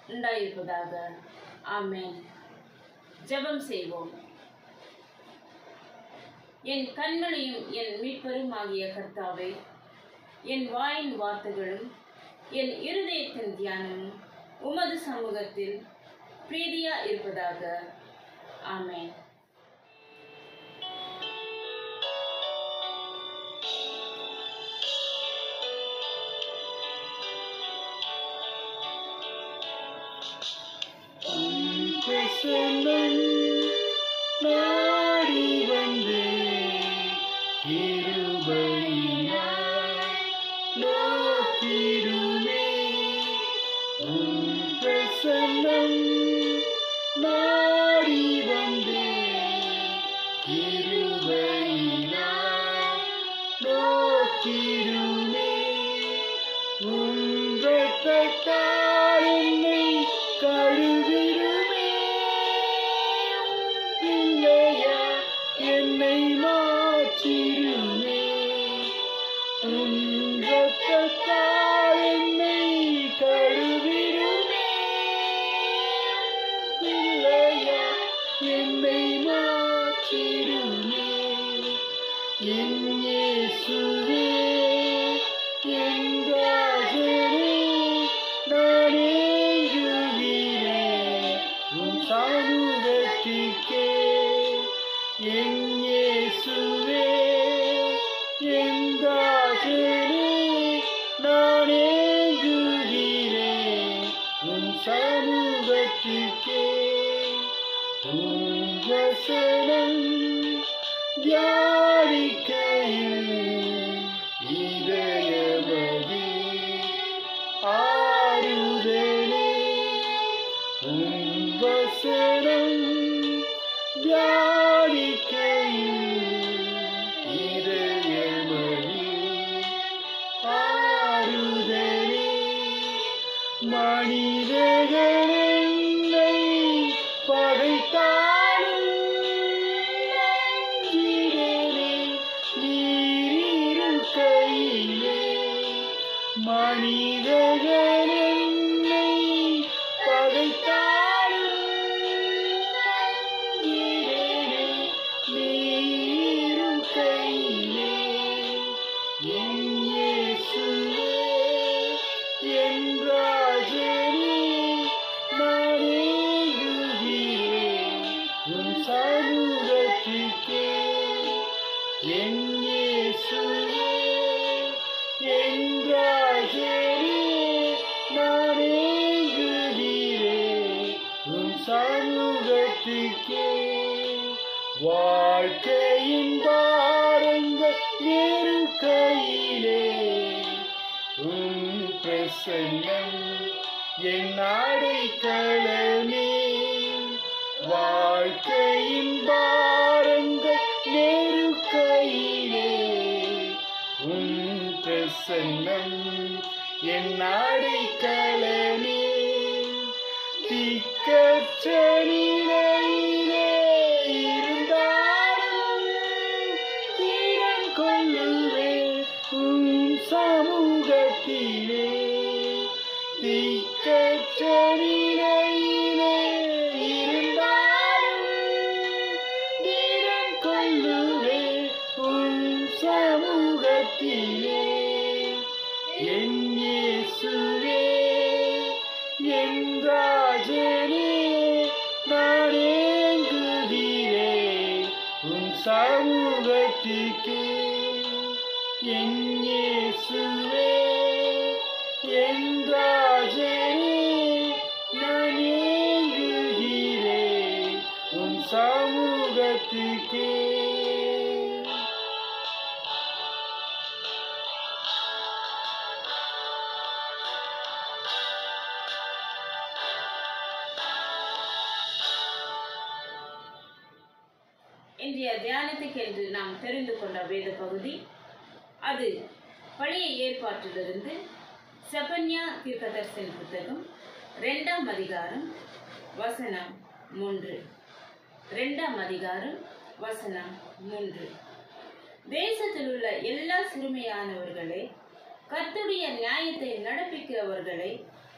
உண்டாயிருப்பதாக ஆமென் ஜெபம் செய்வோம் என் கண்மலையும் என் மீட்பரும் ஆகிய கர்த்தாவே என் வாயின் வார்த்தைகளும் என் இருதயத்தின் தியானமும் உமது சமூகத்தில் பிரீதியா இருப்பதாக ஆமென் பிரசன்னம் நாடி வந்து இருபையினாய் நோக்கிடுமே உன் பிரசன்னம் நாடி வந்து இருபையினாய் நோக்கிடுமே உன் இரத்தத்தால் என்னை கழுவிடுமே இல்லையா என்னை மாற்றிடுமே உன் இரத்தத்தால் என்னை கழுவிடுமே இல்லையா என்னை மாற்றிடுமே என் இயேசுவே என் ராஜனே நான் ஏங்குகிறேன் உன் சமூகத்திற்கே என் இயேசுவே என் ராஜனே நான் ஏங்குகிறேன் உன் சமூகத்திற்கே உன் வசனம் தியானிக்கையில் இதயமதி ஆறுதலே உன் வசனம் தியானிக்கையில் இதயமதி ஆறுதலே மனிதர்கள் என்னை பகைத்தாலும் நஞ்சிடரே நீரிருக்கையிலே மனிதர்கள் என்னை பகைத்தாலும் நஞ்சிடரே நீரிருக்கையிலே என் இயேசுவே என் ராஜனே நான் ஏங்குகிறேன் உன் சமூகத்திற்கே என் இயேசுவே என் ராஜனே நான் ஏங்குகிறேன் உன் சமூகத்திற்கே வாழ்க்கையின் பாரங்கள் நெருக்கையிலே உன் பிரசன்னம் என் அடைக்கலமே வாழ்க்கையின் பாரங்கள் நெருக்கையிலே உன் பிரசன்னம் என் அடைக்கலமே திக்கற்ற நிலையிலே இருந்தாலும் இடம் கொள்ளுவேன் உன் சமூகத்திலே திக்கற்ற நிலையிலே இருந்தாலும் இடம் கொள்ளுவேன் உன் சமூகத்திலே என் இயேசுவே என் ராஜனே நான் ஏங்குகிறேன் உன் சமூகத்திற்கே என் இயேசுவே என் ராஜனே நான் ஏங்குகிறேன் உன் சமூகத்திற்கே இன்றைய தியானத்துக்கென்று நாம் தெரிந்து கொண்ட வேத பகுதி அது பழைய ஏற்பாட்டிலிருந்து செபன்யா தீர்க்கதரிசன புத்தகம் ரெண்டாம் அதிகாரம் வசனம் மூன்று ரெண்டாம் அதிகாரம் வசனம் மூன்று தேசத்தில் உள்ள எல்லா சிறுமையானவர்களே கர்த்தருடைய நியாயத்தை நடப்பிக்கிறவர்களை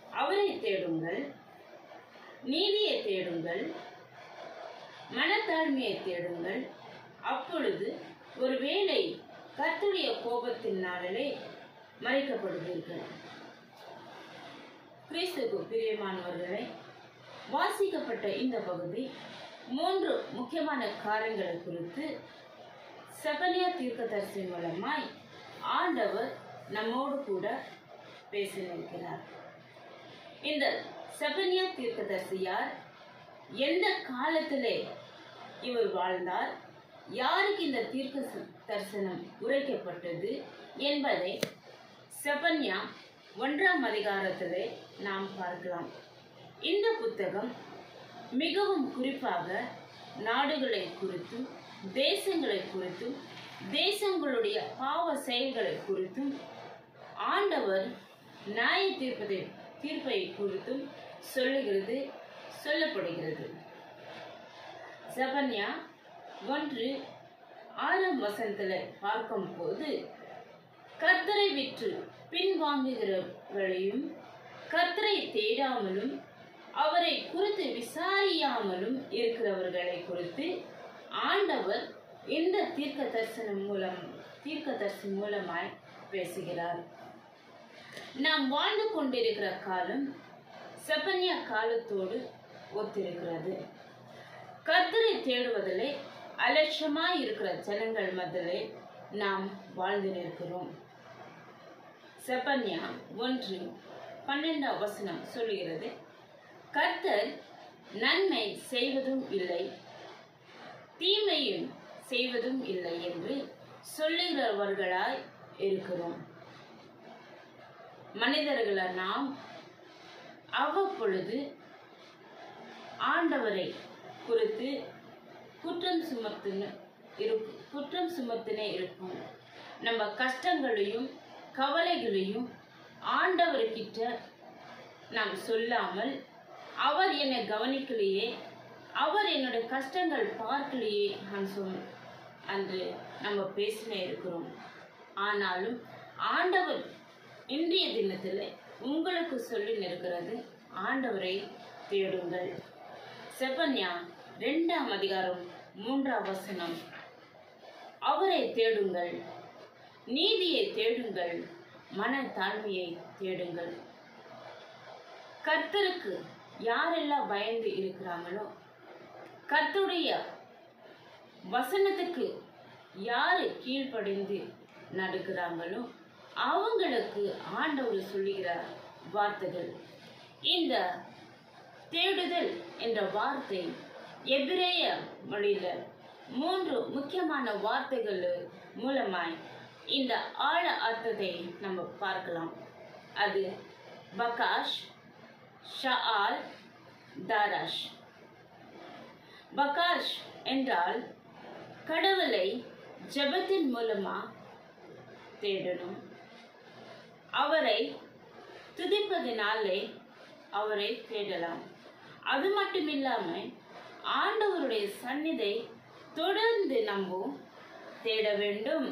அவரை தேடுங்கள் நீதியை தேடுங்கள் மனத்தாழ்மையை தேடுங்கள் அப்பொழுது ஒருவேளை கர்த்தருடைய கோபத்தின் நாளிலே மறைக்கப்படுவீர்கள் கிறிஸ்துக்கு பிரியமானவர்களை வாசிக்கப்பட்ட இந்த பகுதி மூன்று முக்கியமான காரியங்களை குறித்து செபனியா தீர்க்கதரிசி மூலமாய் ஆண்டவர் நம்மோடு கூட பேசினிருக்கிறார் இந்த செபனியா தீர்க்கதரிசி யார் எந்த காலத்திலே இவர் வாழ்ந்தார் யாருக்கு இந்த தீர்க்க ச- தரிசனம் உரைக்கப்பட்டது என்பதை செபன்யா ஒன்றாம் அதிகாரத்திலே நாம் பார்க்கலாம் இந்த புத்தகம் மிகவும் குறிப்பாக நாடுகளை குறித்தும் தேசங்களை குறித்தும் தேசங்களுடைய பாவ செயல்களை குறித்தும் ஆண்டவர் நியாய தீர்ப்பதை தீர்ப்பை குறித்தும் சொல்லுகிறது சொல்லப்படுகிறது செபன்யா ஒன்று ஆறாம் வசனத்துல பார்க்கும்போது கர்த்தரை விற்று பின்வாங்குகிறவர்களையும் கர்த்தரை தேடாமலும் அவரை குறித்து விசாரியாமலும் இருக்கிறவர்களை குறித்து ஆண்டவர் இந்த தீர்க்க தரிசனம் மூலம் தீர்க்க தரிசனம் மூலமாய் பேசுகிறார் நாம் வாழ்ந்து கொண்டிருக்கிற காலம் செப்பனியா காலத்தோடு ஒத்திருக்கிறது கர்த்தரை தேடுவதிலே அலட்சியமாய் இருக்கிற ஜனங்கள் மத்தியிலே நாம் வாழ்ந்து நிற்கிறோம் செப்பன்யா ஒன்று பன்னெண்டாம் வசனம் சொல்லுகிறது கர்த்தர் நன்மை செய்வதும் இல்லை தீமையும் செய்வதும் இல்லை என்று சொல்லுகிறவர்களாய் இருக்கிறோம் மனிதர்கள நாம் அவ்வப்பொழுது ஆண்டவரை குறித்து குற்றம் சுமத்துன இருக்கு குற்றம் சுமத்தினே இருக்கும் நம்ம கஷ்டங்களையும் கவலைகளையும் ஆண்டவர்கிட்ட நாம் சொல்லாமல் அவர் என்னை கவனிக்கலையே அவர் என்னோட கஷ்டங்கள் பார்க்கலையே நான் சொல் அன்று நம்ம பேசினே இருக்கிறோம் ஆனாலும் ஆண்டவர் இன்றைய தினத்தில் உங்களுக்கு சொல்லி நிற்கிறது ஆண்டவரை தேடுங்கள் செப்பன்யா ரெண்டாம் அதிகாரம் மூன்றாம் வசனம் அவரை தேடுங்கள் நீதியை தேடுங்கள் மன தாழ்மையை தேடுங்கள் கர்த்தருக்கு யாரெல்லாம் பயந்து இருக்கிறாங்களோ கர்த்தருடைய வசனத்துக்கு யாரு கீழ்ப்படிந்து நடக்கிறாங்களோ அவங்களுக்கு ஆண்டவர் சொல்லுகிற வார்த்தைகள் இந்த தேடுதல் என்ற வார்த்தை எபிரேய மொழியில மூன்று முக்கியமான வார்த்தைகள் மூலமாய் இந்த ஆழ அர்த்தத்தை நம்ம பார்க்கலாம் அது பகாஷ் ஷால் தாராஷ் பகாஷ் என்றால் கடவுளை ஜெபத்தின் மூலமா தேடணும் அவரை துதிப்பதினாலே அவரை தேடலாம் அது மட்டும் இல்லாம ஆண்டவருடைய சந்நிதை தொடர்ந்து நம்ம தேட வேண்டும்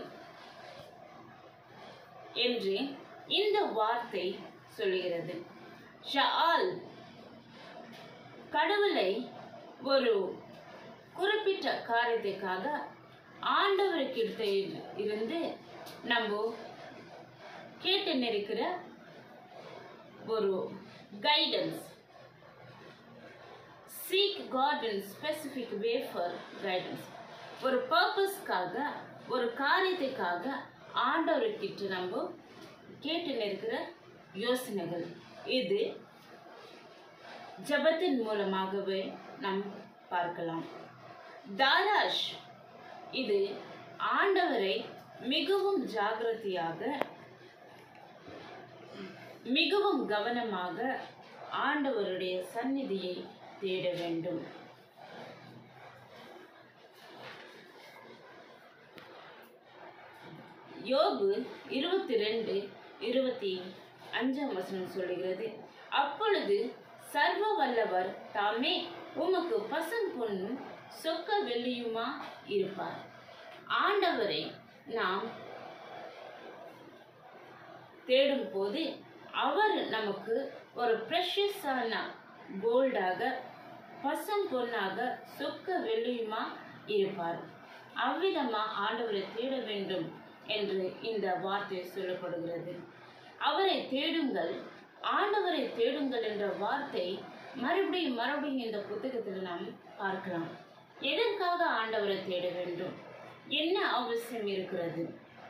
என்று இந்த வார்த்தை சொல்லுகிறது ஷால் கடவுளை ஒரு குறிப்பிட்ட காரியத்துக்காக ஆண்டவருக்கிட்ட இருந்து நம்ம கேட்டு நிற்கிற ஒரு guidance seek God in specific way for guidance ஒரு பர்பஸ்க்காக ஒரு காரியத்துக்காக ஆண்டவர்கிட்ட நம்ம கேட்டு நிற்கிற யோசனைகள் இது ஜபத்தின் மூலமாகவே நாம் பார்க்கலாம் தாராஷ் இது ஆண்டவரை மிகவும் ஜாகிரதையாக மிகவும் கவனமாக ஆண்டவருடைய சந்நிதியை தேட வேண்டும் யோபு இருபத்தி ரெண்டு இருபத்தி அஞ்சாம் வசனம் சொல்லுகிறது அப்பொழுது சர்வ வல்லவர் தாமே உமக்கு பசும் பொண்ணும் சொக்க வெள்ளியுமா இருப்பார் ஆண்டவரை நாம் தேடும் போது அவர் நமக்கு ஒரு ப்ரெஷஸான கோல்டாக பசும் பொன்னாக சொக்க வெள்ளியுமா இருப்பார் அவ்விதமா ஆண்டவரை தேட வேண்டும் என்று இந்த வார்த்தை சொல்லப்படுகிறது அவரை தேடுங்கள் ஆண்டவரை தேடுங்கள் என்ற வார்த்தை மறுபடியும் மறுபடியும் இந்த புத்தகத்தில் நாம் பார்க்கலாம் எதற்காக ஆண்டவரை தேட வேண்டும் என்ன அவசியம் இருக்கிறது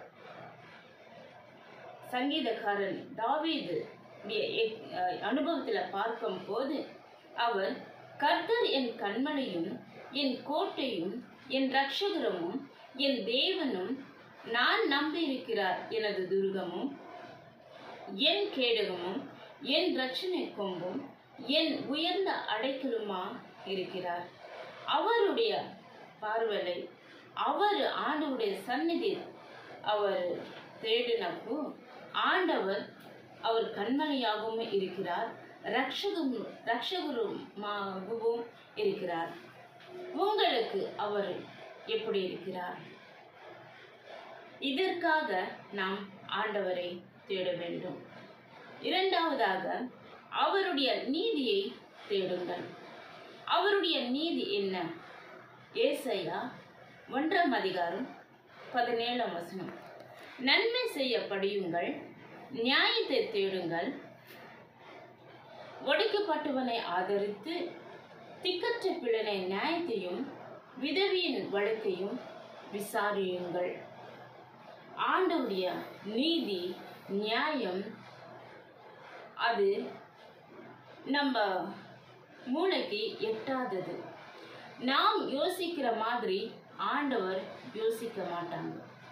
சங்கீதக்காரன் தாவீது அனுபவத்தில் பார்க்கும் போது அவர் கர்த்தர் என் கண்மலையும் என் கோட்டையும் என் ரட்சகரமும் என் தேவனும் நான் நம்பியிருக்கிறார் எனது துர்கமும் என் கேடகமும் என் ரட்சணை கொம்பும் என் உயர்ந்த அடைக்கலுமா இருக்கிறார் அவருடைய பார்வலை அவர் ஆண்டவருடைய சந்நிதி அவர் தேடினப்போ ஆண்டவர் அவர் கண்மணியாகவும் இருக்கிறார் ரட்சகம் ரட்சகருமாகவும் இருக்கிறார் உங்களுக்கு அவர் எப்படி இருக்கிறார் இதற்காக நாம் ஆண்டவரை தேட வேண்டும் இரண்டாவதாக அவருடைய நீதியை தேடுங்கள் அவருடைய நீதி என்ன ஏசையா ஒன்றாம் அதிகாரம் பதினேழாம் வசனம் நன்மை செய்ய படியுங்கள் நியாயத்தை தேடுங்கள் ஒடுக்கப்பட்டவனை ஆதரித்து திக்கற்ற பிள்ளனை நியாயத்தையும் விதவியின் வழக்கையும் விசாரியுங்கள் ஆண்டவுடைய நீதி நியாயம் அது நம்ம மூளைக்கு எட்டாதது நாம் யோசிக்கிற மாதிரி ஆண்டவர் யோசிக்க மாட்டாங்க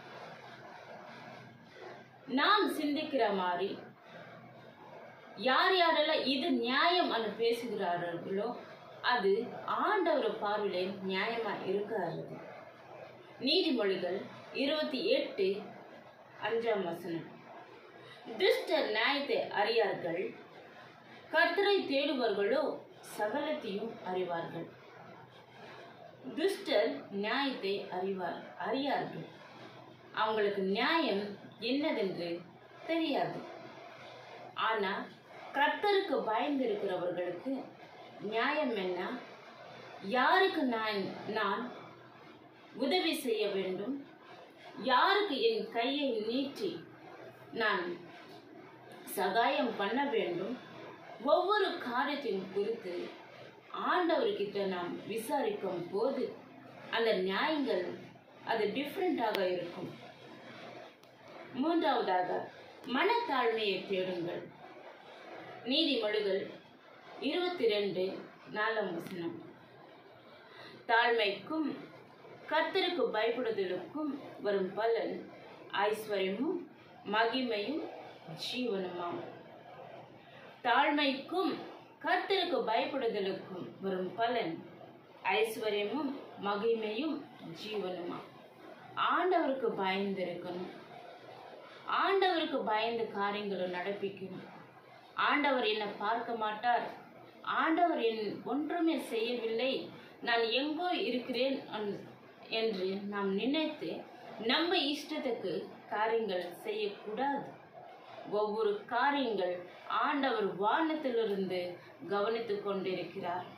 நாம் சிந்திக்கிற மாதிரி யார் யாரெல்லாம் இது நியாயம் என்று பேசுகிறார்களோ அது ஆண்டவர் பார்வையிலே நியாயமா இருக்காது நீதிமொழிகள் இருபத்தி எட்டு அஞ்சாம் வசனம் துஷ்டர் நியாயத்தை அறியார்கள் கர்த்தரை தேடுபவர்களோ சகலத்தையும் அறிவார்கள் துஷ்டர் நியாயத்தை அறிவார் அறியார்கள் அவங்களுக்கு நியாயம் என்னதென்று தெரியாது ஆனா கர்த்தருக்கு பயந்து இருக்கிறவர்களுக்கு நியாயம் என்ன யாருக்கு நான் நான் உதவி செய்ய வேண்டும் யாருக்கு என் கையை நீட்டி நான் சகாயம் பண்ண வேண்டும் ஒவ்வொரு காரியத்தையும் குறித்து ஆண்டவர்கிட்ட நாம் விசாரிக்கும் போது அந்த நியாயங்கள் அது டிஃப்ரெண்ட்டாக இருக்கும் மூன்றாவதாக மனத்தாழ்மையை தேடுங்கள் நீதிமொழிகள் இருபத்தி ரெண்டு நாலாம் வசனம் தாழ்மைக்கும் கர்த்தருக்கு பயப்படுதலுக்கும் வரும் பலன் ஐஸ்வர்யமும் மகிமையும் ஜீவனுமாம் தாழ்மைக்கும் கர்த்தருக்கு பயப்படுதலுக்கும் வரும் பலன் ஐஸ்வர்யமும் மகிமையும் ஜீவனுமா ஆண்டவருக்கு பயந்து இருக்கணும் ஆண்டவருக்கு பயந்து காரியங்களை நடப்பிக்கணும் ஆண்டவர் என்னை பார்க்க மாட்டார் ஆண்டவர் என் ஒன்றுமே செய்யவில்லை நான் எங்கோ இருக்கிறேன் அன்- என்று நாம் நினைத்து நம்ம இஷ்டத்துக்கு காரியங்கள் செய்யக்கூடாது ஒவ்வொரு காரியங்கள் ஆண்டவர் வானத்திலிருந்து கவனித்துக் கொண்டிருக்கிறார்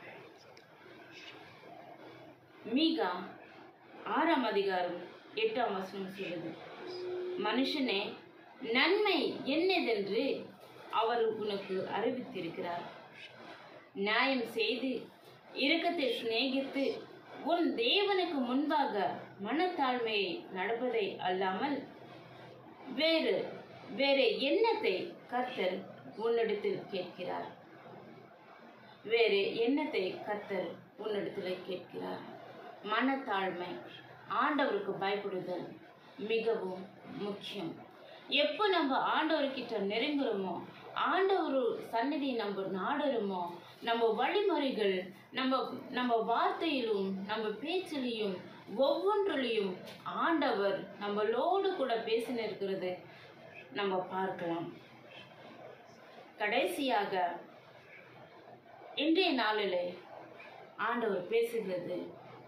மீகா ஆறாம் அதிகாரம் எட்டாம் வசனம் சொல்லுது மனுஷனே நன்மை என்னதென்று அவர் உனக்கு அறிவித்திருக்கிறார் நியாயம் செய்து இரக்கத்தை சிநேகித்து உன் தேவனுக்கு முன்பாக மனத்தாழ்மையை நடப்பதை அல்லாமல் வேறு வேறு எண்ணத்தை கர்த்தர் உன்னிடத்தில் கேட்கிறார் வேறு எண்ணத்தை கர்த்தர் உன்னிடத்தில் கேட்கிறார் மனத்தாழ்மை ஆண்டவருக்கு பயப்படுதல் மிகவும் முக்கியம் எப்போ நம்ம ஆண்டவர்கிட்ட நெருங்குறோமோ ஆண்டவர் சந்நிதி நம்ம நாடுறோமோ நம்ம வழிமுறைகள் நம்ம நம்ம வார்த்தையிலும் நம்ம பேச்சிலையும் ஒவ்வொன்றிலையும் ஆண்டவர் நம்மளோடு கூட பேசின இருக்கிறது நம்ம பார்க்கலாம் கடைசியாக இன்றைய நாளில் ஆண்டவர் பேசுகிறது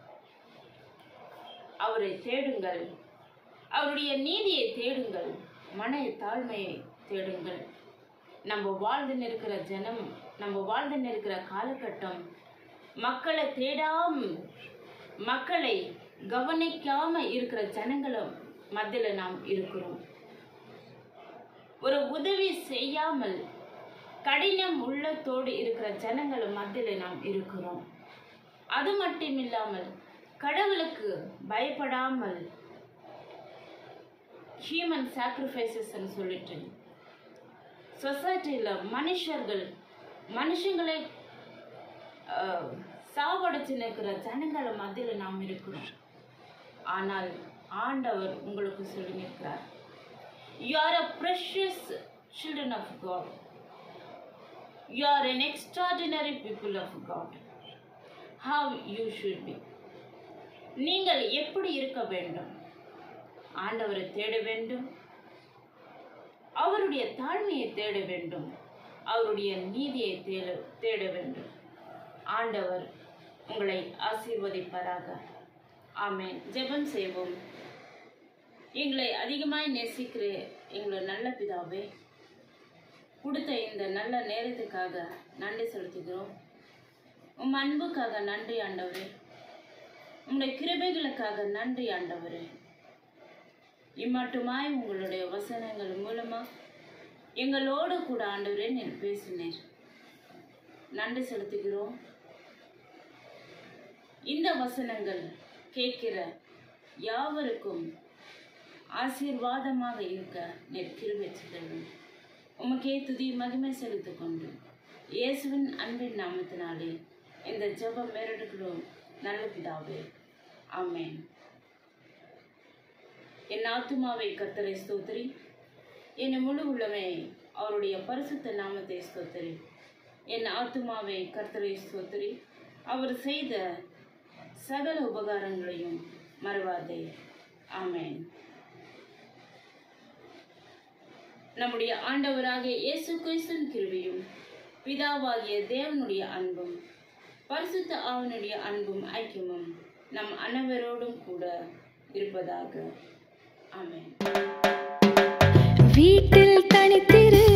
அவரை தேடுங்கள் அவருடைய நீதியை தேடுங்கள் மன தாழ்மையை தேடுங்கள் நம்ம வாழ்ந்துன்னு இருக்கிற ஜனம் நம்ம வாழ்ந்துன்னு இருக்கிற காலகட்டம் மக்களை தேடாம மக்களை கவனிக்காம இருக்கிற ஜனங்களும் மத்தியில் நாம் இருக்கிறோம் ஒரு உதவி செய்யாமல் கடினம் உள்ளத்தோடு இருக்கிற ஜனங்களும் மத்தியில் நாம் இருக்கிறோம் அது மட்டும் இல்லாமல் கடவுளுக்கு பயப்படாமல் ஹியூமன் சாக்ரிஃபைசஸ்ன்னு சொல்லிட்டு சொசைட்டியில் மனுஷர்கள் மனுஷங்களை ஆஹ், சாவடிச்சு நிற்கிற ஜனங்களை மத்தியில் நாம் இருக்கிறோம் ஆனால் ஆண்டவர் உங்களுக்கு சொல்லியிருக்கிறார் you are a precious children of God you are an extraordinary people of God how you should be நீங்கள் எப்படி இருக்க வேண்டும் ஆண்டவரை தேட வேண்டும் அவருடைய தாழ்மையை தேட வேண்டும் அவருடைய நீதியை தேட தேட வேண்டும் ஆண்டவர் உங்களை ஆசீர்வதிப்பாராக ஆமென் ஜெபம் செய்வோம் எங்களை அதிகமாய் நேசிக்கிற எங்களை நல்ல பிதாவே கொடுத்த இந்த நல்ல நேரத்துக்காக நன்றி செலுத்துகிறோம் உம் அன்புக்காக நன்றி ஆண்டவரே உங்களுடைய கிருபைகளுக்காக நன்றி ஆண்டவரே இம்மட்டுமாய் உங்களுடைய வசனங்கள் மூலமா எங்களோடு கூட ஆண்டவரே நீர் பேசினீர் நன்றி செலுத்துகிறோம் இந்த வசனங்கள் கேட்கிற யாவருக்கும் ஆசீர்வாதமாக இருக்க நீர் கிருபை செய்தருளும். உமக்கே துதி மகிமை செலுத்திக் கொண்டு இயேசுவின் அன்பின் நாமத்தினாலே இந்த ஜெபம் மேறெடுக்கிறோம் நல்ல பிதாவே ஆமென் என் ஆத்துமாவை கர்த்தரை ஸ்தோத்திரி என் முழு உள்ளமே அவருடைய பரிசுத்த நாமத்தை ஸ்தோத்திரி என் ஆத்துமாவை கர்த்தரை ஸ்தோத்திரி அவர் செய்த சகல உபகாரங்களையும் மறவாதே ஆமென் நம்முடைய ஆண்டவராகிய இயேசு கிறிஸ்துவின் கிருபையும் பிதாவாகிய தேவனுடைய அன்பும் பரிசுத்த ஆவனுடைய அன்பும் ஐக்கியமும் நம் அனைவரோடும் கூட இருப்பதாக ஆமென் வீட்டில் தனித்திரு